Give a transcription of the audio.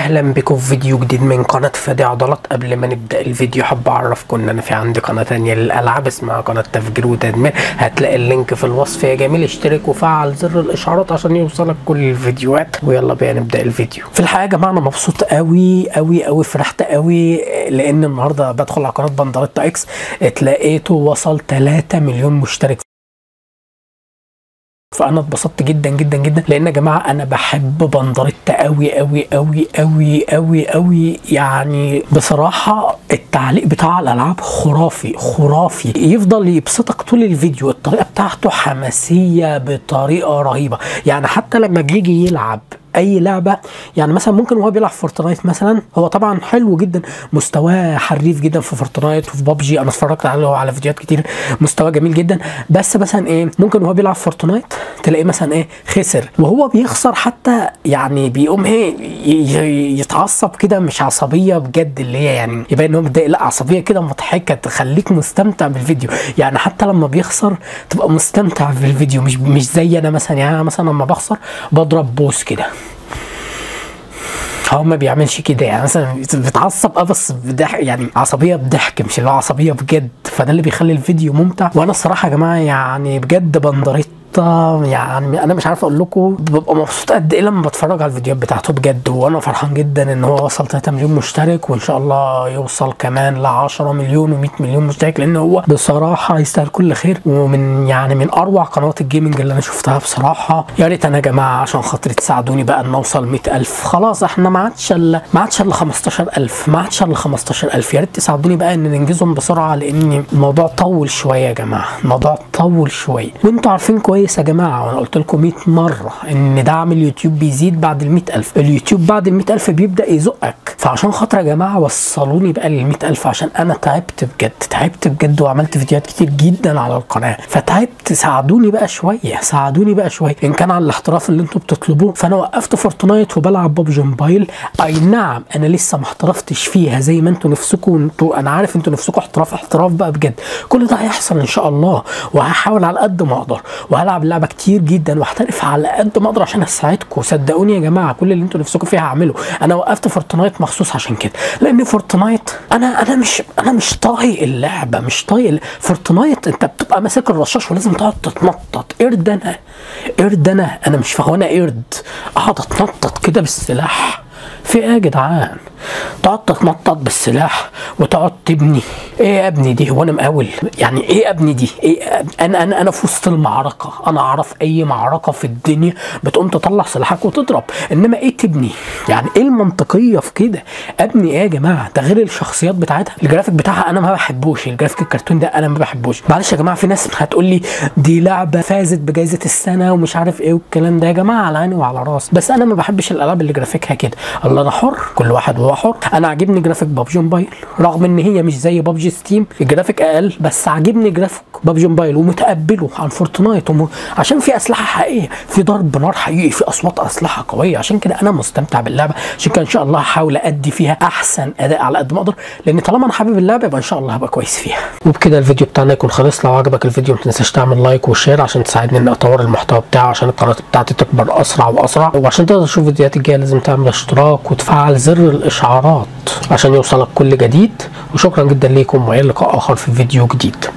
اهلا بكم في فيديو جديد من قناه فادي عضلات قبل ما نبدا الفيديو حابب اعرفكم ان انا في عندي قناه تانية للالعاب اسمها قناه تفجير وتدمير هتلاقي اللينك في الوصف يا جميل اشترك وفعل زر الاشعارات عشان يوصلك كل الفيديوهات ويلا بينا نبدا الفيديو في الحقيقه يا جماعه انا مبسوط قوي قوي قوي فرحت قوي لان النهارده بدخل على قناه بندرتا اكس اتلاقيته وصل 3 مليون مشترك فانا اتبسطت جدا جدا جدا لان يا جماعه انا بحب بندرتا قوي قوي قوي قوي قوي قوي يعني بصراحه التعليق بتاع الالعاب خرافي خرافي يفضل يبسطك طول الفيديو الطريقه بتاعته حماسيه بطريقه رهيبه يعني حتى لما بيجي يلعب اي لعبه يعني مثلا ممكن وهو بيلعب فورتنايت مثلا هو طبعا حلو جدا مستواه حريف جدا في فورتنايت وفي بابجي انا اتفرجت عليه على فيديوهات كتير مستواه جميل جدا بس مثلا ايه ممكن وهو بيلعب فورتنايت تلاقيه مثلا ايه خسر وهو بيخسر حتى يعني بيقوم ايه يتعصب كده مش عصبيه بجد اللي هي يعني يبين ان هو متضايق لا عصبيه كده مضحكه تخليك مستمتع بالفيديو يعني حتى لما بيخسر تبقى مستمتع بالفيديو مش مش زي انا مثلا يعني انا مثلا لما بخسر بضرب بوس كده هو ما بيعملش كده يعني مثلا بيتعصب اه بس بضحك يعني عصبيه بضحك مش اللي هو عصبيه بجد فده اللي بيخلي الفيديو ممتع وانا الصراحه يا جماعه يعني بجد بندرت يعني انا مش عارف اقول لكم ببقى مبسوط قد ايه لما بتفرج على الفيديوهات بتاعته بجد وانا فرحان جدا ان هو وصل 3 مليون مشترك وان شاء الله يوصل كمان ل 10 مليون و100 مليون مشترك لان هو بصراحه يستاهل كل خير ومن يعني من اروع قنوات الجيمنج اللي انا شفتها بصراحه يا ريت انا يا جماعه عشان خاطر تساعدوني بقى ان اوصل 100000 خلاص احنا ما عادش الا ما عادش الا 15000 ما عادش الا 15000 يا ريت تساعدوني بقى ان ننجزهم بسرعه لان الموضوع طول شويه يا جماعه الموضوع طول شويه وانتوا عارفين كويس كويس يا جماعه وانا قلت لكم 100 مره ان دعم اليوتيوب بيزيد بعد ال 100000 اليوتيوب بعد ال 100000 بيبدا يزقك فعشان خاطر يا جماعه وصلوني بقى لل 100000 عشان انا تعبت بجد تعبت بجد وعملت فيديوهات كتير جدا على القناه فتعبت ساعدوني بقى شويه ساعدوني بقى شويه ان كان على الاحتراف اللي انتم بتطلبوه فانا وقفت فورتنايت وبلعب ببجي موبايل اي نعم انا لسه ما احترفتش فيها زي ما انتم نفسكم انتوا انا عارف انتوا نفسكم احتراف احتراف بقى بجد كل ده هيحصل ان شاء الله وهحاول على قد ما اقدر وهلعب لعبه كتير جدا واحترف على قد ما اقدر عشان اساعدكم صدقوني يا جماعه كل اللي انتوا نفسكم فيها هعمله انا وقفت فورتنايت مخصوص عشان كده لان فورتنايت انا انا مش انا مش طايق اللعبه مش طايق فورتنايت انت بتبقى ماسك الرشاش ولازم تقعد تتنطط قرد انا قرد انا انا مش فاهم انا قرد اقعد اتنطط كده بالسلاح في ايه يا جدعان تقعد تتنطط بالسلاح وتقعد تبني ايه يا ابني دي هو انا مقاول يعني ايه ابني دي ايه أب... انا انا انا في وسط المعركه انا اعرف اي معركه في الدنيا بتقوم تطلع سلاحك وتضرب انما ايه تبني يعني ايه المنطقيه في كده ابني ايه يا جماعه ده غير الشخصيات بتاعتها الجرافيك بتاعها انا ما بحبوش الجرافيك الكرتون ده انا ما بحبوش معلش يا جماعه في ناس هتقول لي دي لعبه فازت بجائزه السنه ومش عارف ايه والكلام ده يا جماعه على عيني وعلى راسي بس انا ما بحبش الالعاب اللي جرافيكها كده الله انا حر كل واحد هو حر انا عاجبني جرافيك بابجي موبايل رغم ان هي مش زي بابجي ستيم الجرافيك اقل بس عاجبني جرافيك بابجي موبايل ومتقبله عن فورتنايت وم... عشان في اسلحه حقيقيه في ضرب نار حقيقي في اصوات اسلحه قويه عشان كده انا مستمتع باللعبه عشان كده ان شاء الله هحاول ادي فيها احسن اداء على قد ما اقدر لان طالما انا حابب اللعبه يبقى ان شاء الله هبقى كويس فيها وبكده الفيديو بتاعنا يكون خلص لو عجبك الفيديو ما تنساش تعمل لايك وشير عشان تساعدني ان اطور المحتوى بتاعي عشان القناه بتاعتي تكبر اسرع واسرع وعشان تقدر تشوف الفيديوهات الجايه لازم تعمل اشتراك وتفعل زر الاشعارات عشان يوصلك كل جديد وشكرا جدا ليكم والى لقاء اخر في فيديو جديد